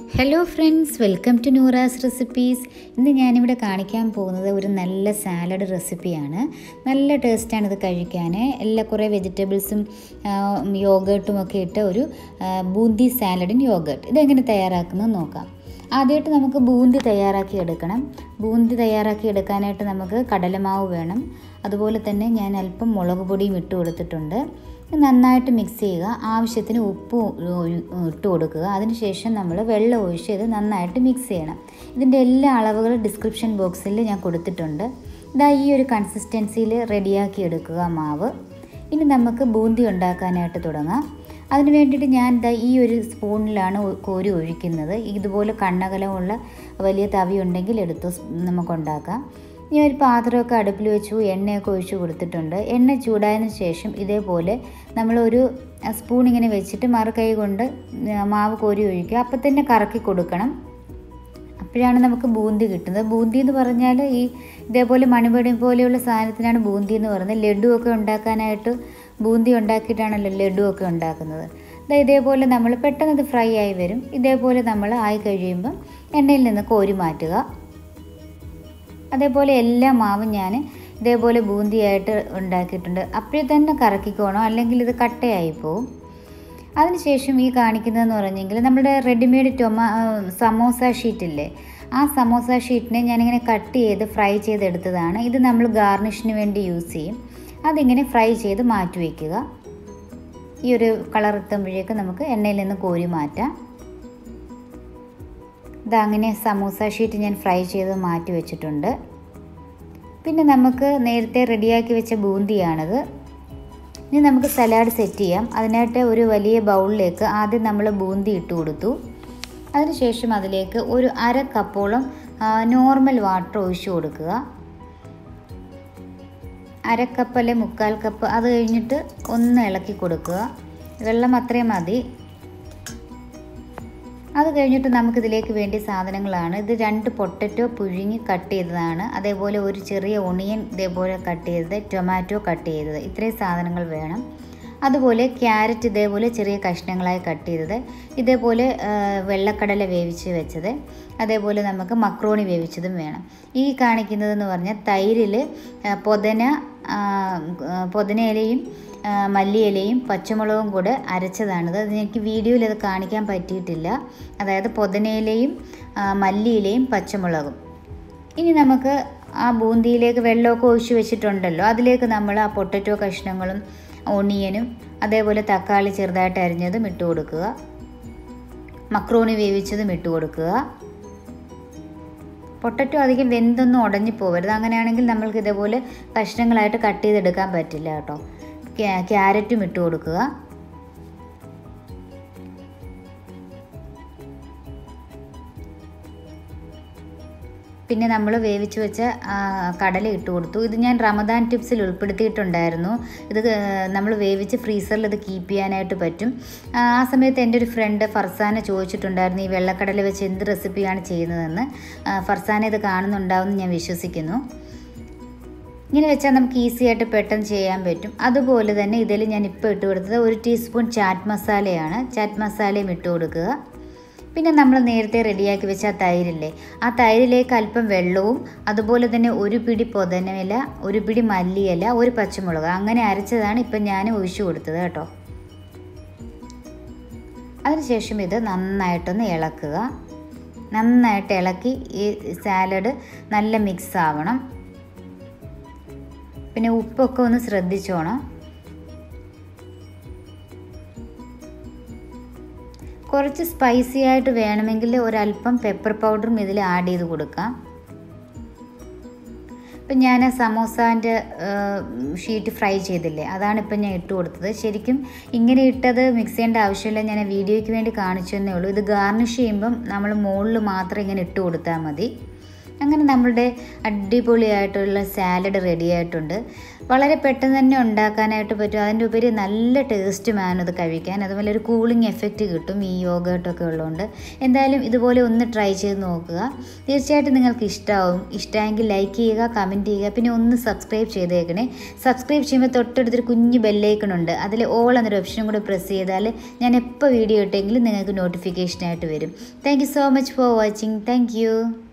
hello friends welcome to Noora's recipes ഇന്ന് ഞാനിവിടെ കാണിക്കാൻ പോകുന്നത് ഒരു നല്ല സാലഡ് റെസിപ്പിയാണ് നല്ല ടേസ്റ്റാണ് ഇത് കഴിക്കാൻ എല്ലാ കുറേ വെജിറ്റബിൾസും യോഗേർട്ടും ഒക്കെ ഇട്ട ഒരു ആ, ബൂന്തി സാലഡിൻ യോഗേർട്ട് ഇതെങ്ങനെ തയ്യാറാക്കുന്നത് നോക്കാം ആദ്യമായിട്ട് നമുക്ക് ബൂന്തി തയ്യാറാക്കി എടുക്കണം ബൂന്തി തയ്യാറാക്കി എടുക്കാനായിട്ട് നമുക്ക് കടലമാവ് വേണം അതുപോലെ തന്നെ ഞാൻ അല്പം മുളക് പൊടിയും ഇട്ട് കൊടുത്തിട്ടുണ്ട് ഇത് നന്നായിട്ട് മിക്സ് ചെയ്യുക ആവശ്യത്തിന് ഉപ്പ് ഒഴി- ഇട്ട് കൊടുക്കുക അതിനുശേഷം നമ്മൾ വെള്ളം ഒഴിച്ച് ഇത് നന്നായിട്ട് മിക്സ് ചെയ്യണം ഇതിൻ്റെ എല്ലാ അളവുകളും ഡിസ്ക്രിപ്ഷൻ ബോക്സിൽ ഞാൻ കൊടുത്തിട്ടുണ്ട് ഇതാ ഈ ഒരു കൺസിസ്റ്റൻസിയിൽ റെഡിയാക്കി എടുക്കുക മാവ് ഇനി നമുക്ക് ബൂന്തി ഉണ്ടാക്കാനായിട്ട് തുടങ്ങാം അതിന് വേണ്ടിയിട്ട് ഞാൻ ദാ ഈ ഒരു സ്പൂണിലാണ് ഒ- കോരി ഒഴിക്കുന്നത് ഇതുപോലെ കണ്ണകലമുള്ള വലിയ തവി ഉണ്ടെങ്കിൽ എടുത്ത് സ് നമുക്ക് ഉണ്ടാക്കാം ഞാൻ ഒരു പാത്രമൊക്കെ അടുപ്പിൽ വെച്ചു എണ്ണയൊക്കെ ഒഴിച്ചു കൊടുത്തിട്ടുണ്ട് എണ്ണ ചൂടായതിനു ശേഷം ഇതേപോലെ നമ്മളൊരു സ്പൂൺ ഇങ്ങനെ വെച്ചിട്ട് മറുകൈ കൊണ്ട് മാവ് കോരി ഒഴിക്കുക അപ്പം തന്നെ കറക്കി കൊടുക്കണം അപ്പോഴാണ് നമുക്ക് ബൂന്തി കിട്ടുന്നത് ബൂന്തി എന്ന് പറഞ്ഞാൽ ഈ ഇതേപോലെ മണിപടി പോലെയുള്ള സാധനത്തിനാണ് ബൂന്തി എന്ന് പറയുന്നത് ലഡു ഒക്കെ ഉണ്ടാക്കാനായിട്ട് ബൂന്തി ഉണ്ടാക്കിയിട്ടാണല്ലോ ലഡു ഒക്കെ ഉണ്ടാക്കുന്നത് ദാ ഇതേപോലെ നമ്മൾ പെട്ടെന്ന് ഇത് ഫ്രൈ ആയി വരും ഇതേപോലെ നമ്മൾ ആയി കഴിയുമ്പം എണ്ണയിൽ നിന്ന് കോരി മാറ്റുക അതേപോലെ എല്ലാ മാവും ഞാൻ ഇതേപോലെ ബൂന്തിയായിട്ട് ഉണ്ടാക്കിയിട്ടുണ്ട് അപ്പോഴേ തന്നെ കറക്കിക്കോണം അല്ലെങ്കിൽ ഇത് കട്ടയായി പോവും അതിനുശേഷം ഈ കാണിക്കുന്നതെന്ന് പറഞ്ഞെങ്കിൽ നമ്മുടെ റെഡിമെയ്ഡ് ടൊമാ സമോസ ഷീറ്റില്ലേ ആ സമോസ ഷീറ്റിനെ ഞാനിങ്ങനെ കട്ട് ചെയ്ത് ഫ്രൈ ചെയ്തെടുത്തതാണ് ഇത് നമ്മൾ ഗാർണിഷിന് വേണ്ടി യൂസ് ചെയ്യും അതിങ്ങനെ ഫ്രൈ ചെയ്ത് മാറ്റി വയ്ക്കുക ഈ ഒരു കളർ എത്തുമ്പോഴേക്ക് നമുക്ക് എണ്ണയിൽ നിന്ന് കോരി മാറ്റാം ഇതങ്ങനെ സമൂസ ഷീറ്റ് ഞാൻ ഫ്രൈ ചെയ്ത് മാറ്റി വെച്ചിട്ടുണ്ട് പിന്നെ നമുക്ക് നേരത്തെ റെഡിയാക്കി വെച്ച ബൂന്തിയാണിത് ഇനി നമുക്ക് സലാഡ് സെറ്റ് ചെയ്യാം അതിനായിട്ട് ഒരു വലിയ ബൗളിലേക്ക് ആദ്യം നമ്മൾ ബൂന്തി ഇട്ട് കൊടുത്തു അതിനുശേഷം അതിലേക്ക് ഒരു അര കപ്പോളം നോർമൽ വാട്ടർ ഒഴിച്ചു കൊടുക്കുക അര കപ്പ് അല്ലെ മുക്കാൽ കപ്പ് അത് കഴിഞ്ഞിട്ട് ഒന്ന് ഇളക്കി കൊടുക്കുക വെള്ളം അത്രയും മതി അത് കഴിഞ്ഞിട്ട് നമുക്കിതിലേക്ക് വേണ്ടി സാധനങ്ങളാണ് ഇത് രണ്ട് പൊട്ടറ്റോ പുഴുങ്ങി കട്ട് ചെയ്തതാണ് അതേപോലെ ഒരു ചെറിയ ഒണിയൻ ഇതേപോലെ കട്ട് ചെയ്തത് ടൊമാറ്റോ കട്ട് ചെയ്തത് ഇത്രയും സാധനങ്ങൾ വേണം അതുപോലെ ക്യാരറ്റ് ഇതേപോലെ ചെറിയ കഷ്ണങ്ങളായി കട്ട് ചെയ്തത് ഇതേപോലെ ആ, വെള്ളക്കടല വേവിച്ച് വെച്ചത് അതേപോലെ നമുക്ക് മക്രോണി വേവിച്ചതും വേണം ഈ കാണിക്കുന്നതെന്ന് പറഞ്ഞാൽ തൈരിൽ ആ, പൊതന ആ, ആ, പൊതനയിലയും ആ, മല്ലിയിലയും പച്ചമുളകും കൂടെ അരച്ചതാണിത് അത് എനിക്ക് വീഡിയോയിൽ അത് കാണിക്കാൻ പറ്റിയിട്ടില്ല അതായത് പൊതനയിലയും ആ, മല്ലിയിലയും പച്ചമുളകും ഇനി നമുക്ക് ആ ബൂന്തിയിലേക്ക് വെള്ളമൊക്കെ ഒഴിച്ച് വെച്ചിട്ടുണ്ടല്ലോ അതിലേക്ക് നമ്മൾ ആ പൊട്ടറ്റോ കഷ്ണങ്ങളും ഒണിയനും അതേപോലെ തക്കാളി ചെറുതായിട്ട് അരിഞ്ഞതും ഇട്ട് കൊടുക്കുക മക്രോണി വേവിച്ചതും ഇട്ട് കൊടുക്കുക പൊട്ടറ്റോ അധികം വെന്തൊന്നും ഉടഞ്ഞു പോകരുത് അങ്ങനെയാണെങ്കിൽ നമ്മൾക്ക് ഇതേപോലെ കഷ്ണങ്ങളായിട്ട് കട്ട് ചെയ്തെടുക്കാൻ പറ്റില്ല കേട്ടോ ക്യാ- ക്യാരറ്റും ഇട്ട് കൊടുക്കുക പിന്നെ നമ്മൾ വേവിച്ച് വെച്ച ആ, കടല ഇട്ട് കൊടുത്തു ഇത് ഞാൻ റമദാൻ ടിപ്സിൽ ഉൾപ്പെടുത്തിയിട്ടുണ്ടായിരുന്നു ഇത് നമ്മൾ വേവിച്ച് ഫ്രീസറിൽ ഇത് കീപ്പ് ചെയ്യാനായിട്ട് പറ്റും ആ ആ സമയത്ത് എൻ്റെ ഒരു ഫ്രണ്ട് ഫർസാന ചോദിച്ചിട്ടുണ്ടായിരുന്നു ഈ വെള്ളക്കടല വെച്ച് എന്ത് റെസിപ്പിയാണ് ചെയ്യുന്നതെന്ന് ആ, ഫർസാന ഇത് കാണുന്നുണ്ടാവുമെന്ന് ഞാൻ വിശ്വസിക്കുന്നു ഇങ്ങനെ വെച്ചാൽ നമുക്ക് ഈസി ആയിട്ട് പെട്ടെന്ന് ചെയ്യാൻ പറ്റും അതുപോലെ തന്നെ ഇതിൽ ഞാൻ ഇപ്പോൾ ഇട്ട് കൊടുത്തത് ഒരു ടീസ്പൂൺ ചാറ്റ് മസാലയാണ് ചാറ്റ് മസാലയും ഇട്ട് കൊടുക്കുക പിന്നെ നമ്മൾ നേരത്തെ റെഡിയാക്കി വെച്ച ആ തൈരില്ലേ ആ തൈരിലേക്ക് അല്പം വെള്ളവും അതുപോലെ തന്നെ ഒരു പിടി പൊതനയില ഒരു പിടി മല്ലിയില ഒരു പച്ചമുളക് അങ്ങനെ അരച്ചതാണ് ഇപ്പം ഞാൻ ഒഴിച്ചു കൊടുത്തത് കേട്ടോ അതിനുശേഷം ഇത് നന്നായിട്ടൊന്ന് ഇളക്കുക നന്നായിട്ട് ഇളക്കി ഈ സാലഡ് നല്ല മിക്സ് ആവണം പിന്നെ ഉപ്പൊക്കെ ഒന്ന് ശ്രദ്ധിച്ചോണം കുറച്ച് സ്പൈസി ആയിട്ട് വേണമെങ്കിൽ ഒരല്പം പെപ്പർ പൗഡറും ഇതിൽ ആഡ് ചെയ്ത് കൊടുക്കാം ഇപ്പം ഞാൻ സമോസാൻ്റെ ഷീറ്റ് ഫ്രൈ ചെയ്തില്ലേ അതാണ് ഇപ്പം ഞാൻ ഇട്ട് കൊടുത്തത് ശരിക്കും ഇങ്ങനെ ഇട്ടത് മിക്സ് ചെയ്യേണ്ട ആവശ്യമില്ല ഞാൻ വീഡിയോയ്ക്ക് വേണ്ടി കാണിച്ചു തന്നേ ഉള്ളൂ ഇത് ഗാർണിഷ് ചെയ്യുമ്പം നമ്മൾ മുകളിൽ മാത്രം ഇങ്ങനെ ഇട്ട് കൊടുത്താൽ മതി അങ്ങനെ നമ്മളുടെ അടിപൊളിയായിട്ടുള്ള സാലഡ് റെഡി ആയിട്ടുണ്ട് വളരെ പെട്ടെന്ന് തന്നെ ഉണ്ടാക്കാനായിട്ട് പറ്റും അതിൻ്റെ ഉപരി നല്ല ടേസ്റ്റുമാണ് ഇത് കഴിക്കാൻ അതുപോലെ ഒരു കൂളിംഗ് എഫക്റ്റ് കിട്ടും ഈ യോഗട്ടൊക്കെ ഉള്ളതുകൊണ്ട് എന്തായാലും ഇതുപോലെ ഒന്ന് ട്രൈ ചെയ്ത് നോക്കുക തീർച്ചയായിട്ടും നിങ്ങൾക്ക് ഇഷ്ടമാവും ഇഷ്ടമെങ്കിൽ ലൈക്ക് ചെയ്യുക കമൻറ്റ് ചെയ്യുക പിന്നെ ഒന്ന് സബ്സ്ക്രൈബ് ചെയ്തേക്കണേ സബ്സ്ക്രൈബ് ചെയ്യുമ്പോൾ തൊട്ടടുത്തൊരു കുഞ്ഞ് ബെല്ലൈക്കണുണ്ട് അതിൽ ഓൾ എന്നൊരു ഓപ്ഷനും കൂടെ പ്രസ് ചെയ്താൽ ഞാൻ എപ്പോൾ വീഡിയോ ഇട്ടെങ്കിലും നിങ്ങൾക്ക് നോട്ടിഫിക്കേഷനായിട്ട് വരും thank you so much for watching thank U